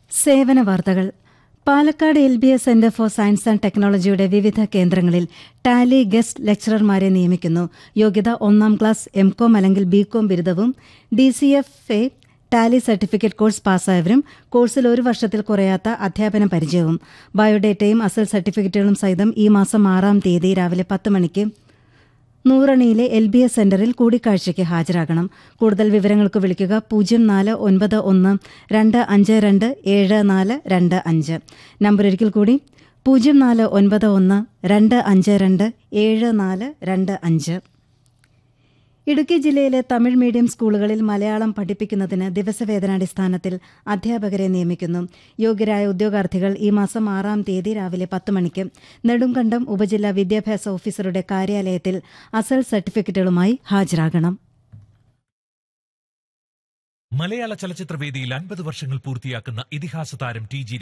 സേവന വാർത്തകൾ Palakkad L B S centre for science and ടെക്നോളജിയുടെ വിവിധ കേന്ദ്രങ്ങളിൽ ടാലി ഗസ്റ്റ് ലെക്ചറർമാരെ നിയമിക്കുന്നു യോഗ്യത ഒന്നാം ക്ലാസ് എംകോം അല്ലെങ്കിൽ ബികോം ബിരുദവും D C F A tally certificate course പാസ്സായവരും കോഴ്സിൽ ഒരു വർഷത്തിൽ കുറയാത്ത അധ്യാപന പരിചയവും ബയോഡേറ്റയും അസൽ സർട്ടിഫിക്കറ്റുകളും സഹിതം ഈ മാസം ആറാം തീയതി രാവിലെ പത്ത് മണിക്ക് നൂറണിയിലെ എൽ ബി എസ് സെന്ററിൽ കൂടിക്കാഴ്ചയ്ക്ക് ഹാജരാകണം കൂടുതൽ വിവരങ്ങൾക്ക് വിളിക്കുക പൂജ്യം നാല് ഒൻപത് ഒന്ന് രണ്ട് അഞ്ച് രണ്ട് ഏഴ് നാല് രണ്ട് അഞ്ച് നമ്പർ ഒരിക്കൽ കൂടി പൂജ്യം നാല് ഒൻപത് ഒന്ന് രണ്ട് അഞ്ച് രണ്ട് ഏഴ് നാല് രണ്ട് അഞ്ച് ഇടുക്കി ജില്ലയിലെ തമിഴ് മീഡിയം സ്കൂളുകളിൽ മലയാളം പഠിപ്പിക്കുന്നതിന് ദിവസവേതനാടിസ്ഥാനത്തിൽ അധ്യാപകരെ നിയമിക്കുന്നു യോഗ്യരായ ഉദ്യോഗാർത്ഥികൾ ഈ മാസം ആറാം തീയതി രാവിലെ പത്ത് മണിക്ക് നെടുങ്കണ്ടം ഉപജില്ലാ വിദ്യാഭ്യാസ ഓഫീസറുടെ കാര്യാലയത്തിൽ അസൽ സർട്ടിഫിക്കറ്റുകളുമായി ഹാജരാകണം മലയാള ചലച്ചിത്രവേദിയിൽ അൻപത് വർഷങ്ങൾ പൂർത്തിയാക്കുന്ന ഇതിഹാസ താരം ടി ജി